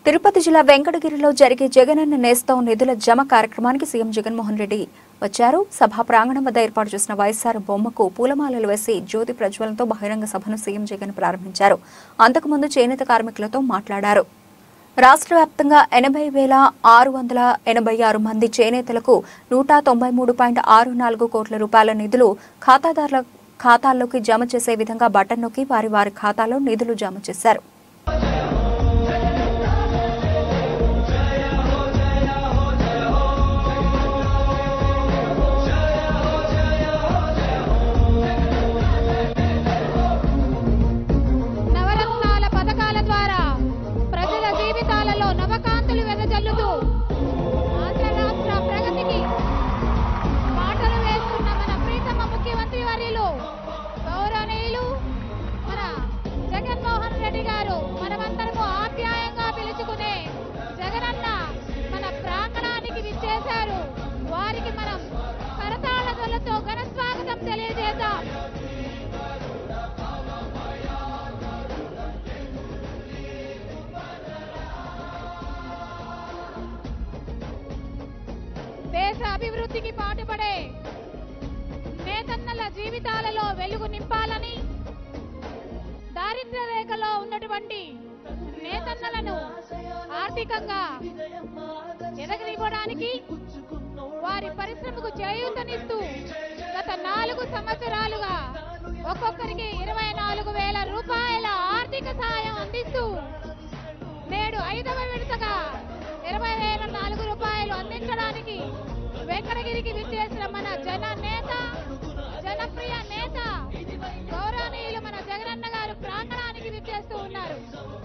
తిరుపతి జిల్లా వెంకటగిరిలో జరిగే జగనన్న నేస్తం నిధుల జమ కార్యక్రమానికి సీఎం జగన్మోహన్ రెడ్డి వచ్చారు సభా ప్రాంగణం వద్ద ఏర్పాటు చేసిన వైఎస్ఆర్ బొమ్మకు పూలమాలలు వేసి జ్యోతి ప్రజ్వలనతో బహిరంగ సభను సీఎం జగన్ ప్రారంభించారు అంతకుముందు చేనేత కార్మికులతో మాట్లాడారు రాష్ట్ర వ్యాప్తంగా ఎనభై వేల ఆరు వందల ఎనభై ఆరు మంది చేనేతలకు నూట తొంభై మూడు పాయింట్ ఆరు నాలుగు కోట్ల రూపాయల నిధులు ఖాతాదారుల ఖాతాల్లోకి జమ చేసే విధంగా బటన్ నొక్కి వారి వారి ఖాతాలో నిధులు జమ చేశారు నవరత్నాల పథకాల ద్వారా ప్రజల జీవితాలలో నవకాంతులు వెదజల్లుతూ ఆంధ్ర రాష్ట్ర ప్రగతికి పాటలు వేస్తున్న మన ప్రీతమ ముఖ్యమంత్రి వర్యులు గౌరవనీయులు మన జగన్మోహన్ రెడ్డి గారు మనమందరము ఆప్యాయంగా పిలుచుకునే జగనన్న మన ప్రాంగణానికి విచ్చేశారు వారికి మనం కరతాళతలతో ఘన స్వాగతం తెలియజేద్దాం దేశ అభివృద్ధికి పాటుపడే నేతన్నల జీవితాలలో వెలుగు నింపాలని దారిద్ర్య రేఖలో ఉన్నటువంటి నేతన్నలను ఆర్థికంగా ఎదగనివ్వడానికి వారి పరిశ్రమకు చేయూతనిస్తూ గత నాలుగు సంవత్సరాలుగా ఒక్కొక్కరికి ఇరవై నాలుగు వేల రూపాయల ఆర్థిక సహాయం అందిస్తూ నేడు ఐదవ విడతగా ఇరవై వేల నాలుగు రూపాయలు అందించడానికి వెంకటగిరికి విచ్చేసిన మన జన నేత జనప్రియ నేత గౌరవనీయులు మన జగనన్న గారు ప్రాంగణానికి విచ్చేస్తూ ఉన్నారు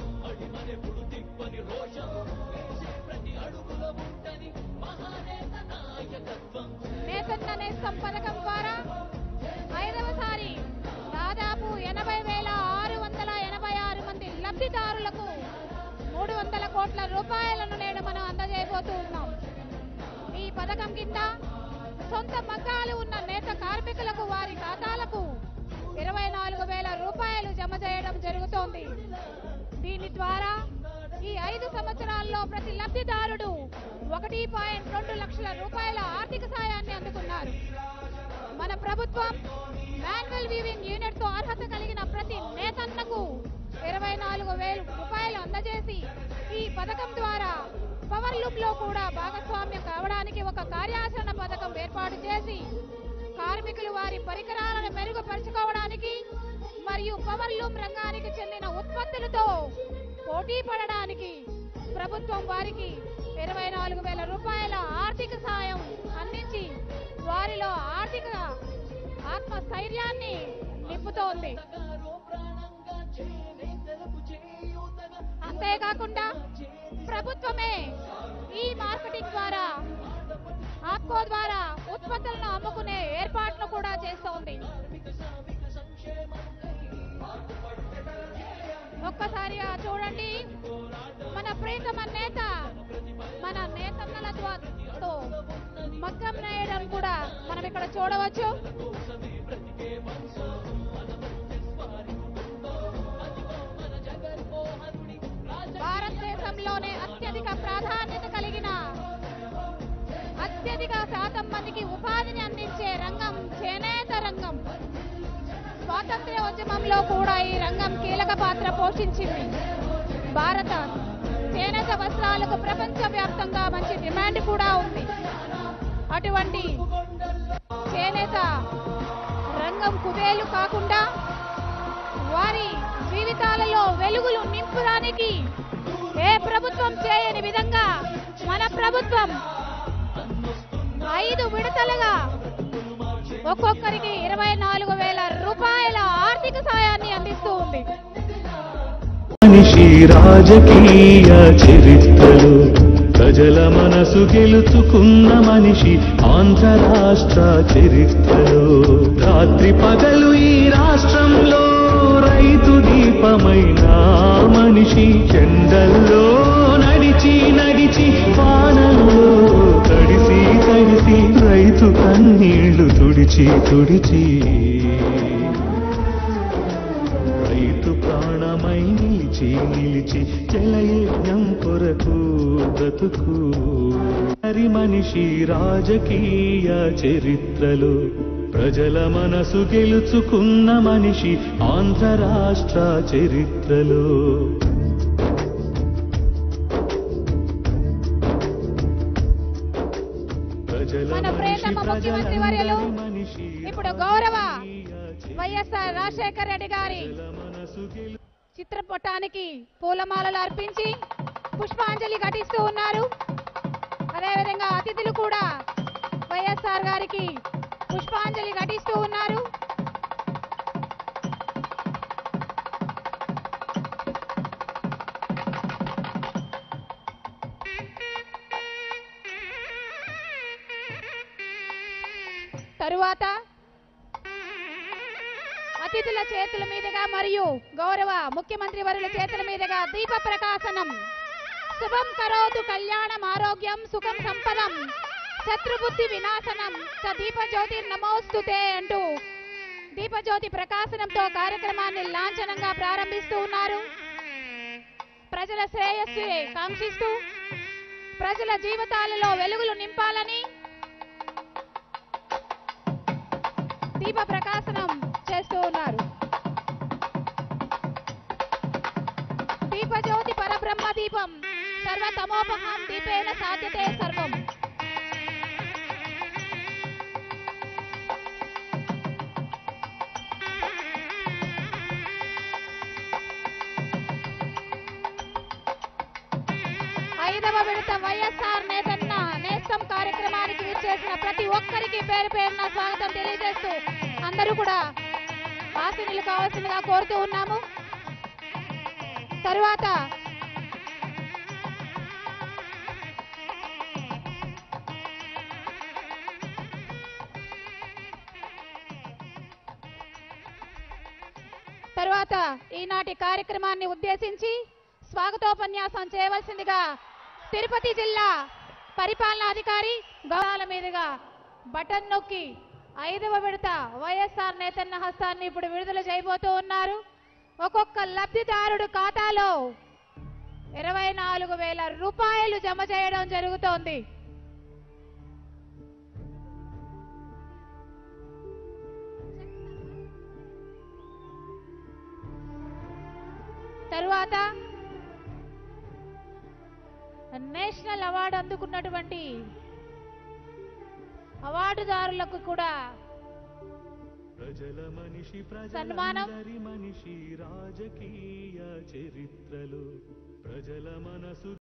నేతన్న నేస్తం పథకం ద్వారా ఐదవసారి దాదాపు ఎనభై వేల ఆరు వందల ఎనభై ఆరు మంది లబ్ధిదారులకు మూడు వందల కోట్ల రూపాయలను నేడు మనం అందజేయబోతూ ఉన్నాం ఈ పథకం కింద సొంత మగ్గాలు ఉన్న నేత కార్మికులకు వారి ఖాతాలకు ఇరవై నాలుగు వేల రూపాయలు జమ చేయడం జరుగుతోంది దీని ద్వారా ఈ ఐదు సంవత్సరాల్లో ప్రతి లబ్ధిదారుడు ఒకటి పాయింట్ రెండు లక్షల రూపాయల ఆర్థిక సాయాన్ని అందుకున్నారు మన ప్రభుత్వం మాన్యువల్ వీవింగ్ యూనిట్ తో అర్హత కలిగిన ప్రతి నేతన్నకు ఇరవై నాలుగు వేలు రూపాయలు అందజేసి ఈ పథకం ద్వారా పవర్ లూప్ లో కూడా భాగస్వామ్యం కావడానికి ఒక కార్యాచరణ పథకం ఏర్పాటు చేసి కార్మికులు వారి పరికరాలను మెరుగుపరుచుకోవడానికి మరియు పవర్ లూమ్ రంగానికి చెందిన ఉత్పత్తులతో పోటీ పడడానికి ప్రభుత్వం వారికి ఇరవై నాలుగు వేల రూపాయల ఆర్థిక సాయం అందించి వారిలో ఆర్థిక ఆత్మస్థైర్యాన్ని నింపుతోంది అంతేకాకుండా ప్రభుత్వమే ఈ మార్కెటింగ్ ద్వారా ఆప్కో ద్వారా ఉత్పత్తులను అమ్ముకునే ఏర్పాట్లు కూడా చేస్తోంది ఒక్కసారిగా చూడండి మన ప్రీతమ నేత మన నేతన్నల ద్వారాతో మగ్గం నేయడం కూడా మనం ఇక్కడ చూడవచ్చు భారతదేశంలోనే అత్యధిక ప్రాధాన్యత కలిగిన అత్యధిక శాతం మందికి ఉపాధిని అందించే రంగం చేనేత రంగం స్వాతంత్ర్య ఉద్యమంలో కూడా ఈ రంగం కీలక పాత్ర పోషించింది భారత చేనేత వస్త్రాలకు ప్రపంచ వ్యాప్తంగా మంచి డిమాండ్ కూడా ఉంది అటువంటి చేనేత రంగం కుదేలు కాకుండా వారి జీవితాలలో వెలుగులు నింపడానికి ఏ ప్రభుత్వం చేయని విధంగా మన ప్రభుత్వం ఐదు విడతలుగా ఒక్కొక్కరికి ఇరవై నాలుగు వేల రూపాయల ఆర్థిక సాయాన్ని అందిస్తూ ఉంది మనిషి రాజకీయ చరిత్రలో ప్రజల మనసు గెలుచుకున్న మనిషి ఆంధ్ర రాష్ట్ర చరిత్రలో రాత్రి పగలు ఈ రాష్ట్రంలో రైతు దీపమైన మనిషి చెండల్లో నడిచి నడిచి వానల్లో తడిసి తడిసి రైతు కన్నీళ్లు తుడిచి తుడిచి రైతు ప్రాణమై నిలిచి నిలిచి జలయజ్ఞం కొరకు బ్రతుకు హరి మనిషి రాజకీయ చరిత్రలో ప్రజల మనసు గెలుచుకున్న మనిషి ఆంధ్ర రాష్ట్ర చరిత్రలో ప్రజల మన మనిషి, ప్రియతమ ముఖ్యమంత్రి వర్యులు ప్రజలందరి మనిషి ఇప్పుడు గౌరవ రాజకీయ చరిత్రలో వైఎస్ఆర్ రాజశేఖర రెడ్డి గారి ప్రజల మనసు గెలు చిత్రపటానికి పూలమాలలు అర్పించి పుష్పాంజలి ఘటిస్తూ ఉన్నారు అదేవిధంగా అతిథులు కూడా వైఎస్ఆర్ గారికి పుష్పాంజలి ఘటిస్తూ ఉన్నారు తరువాత అతిథుల చేతుల మీదుగా మరియు గౌరవ ముఖ్యమంత్రి వరుల చేతుల మీదుగా దీప ప్రకాశనం శుభం కరోతు కళ్యాణం ఆరోగ్యం సుఖం సంపదం శత్రుబుద్ధి వినాశనం స దీప జ్యోతి నమోస్తుతే అంటూ దీపజ్యోతి ప్రకాశనంతో కార్యక్రమాన్ని లాంఛనంగా ప్రారంభిస్తూ ఉన్నారు ప్రజల శ్రేయస్సు కాంక్షిస్తూ ప్రజల జీవితాలలో వెలుగులు నింపాలని దీప ప్రకాశనం చేస్తూ ఉన్నారు దీపజ్యోతి పరబ్రహ్మ దీపం సర్వతమోపహం దీపేన సాధ్యతే సర్వం ఐదవ విడత వైఎస్ఆర్ నేతన్న నేస్తం కార్యక్రమానికి విచ్చేసిన ప్రతి ఒక్కరికి పేరు పేరున స్వాగతం తెలియజేస్తూ అందరూ కూడా ఆశీనులు కావాల్సిందిగా కోరుతూ ఉన్నాము తరువాత తరువాత ఈనాటి కార్యక్రమాన్ని ఉద్దేశించి స్వాగతోపన్యాసం చేయవలసిందిగా తిరుపతి జిల్లా పరిపాలనాధికారి గౌరవాల మీదుగా బటన్ నొక్కి ఐదవ విడత వైఎస్ఆర్ నేతన్న హస్తాన్ని ఇప్పుడు విడుదల చేయబోతూ ఉన్నారు ఒక్కొక్క లబ్ధిదారుడు ఖాతాలో ఇరవై నాలుగు వేల రూపాయలు జమ చేయడం జరుగుతోంది తరువాత నేషనల్ అవార్డు అందుకున్నటువంటి అవార్డుదారులకు కూడా ప్రజల మనిషి సన్మానం. ప్రజలందరి మనిషి రాజకీయ చరిత్రలో ప్రజల మనసు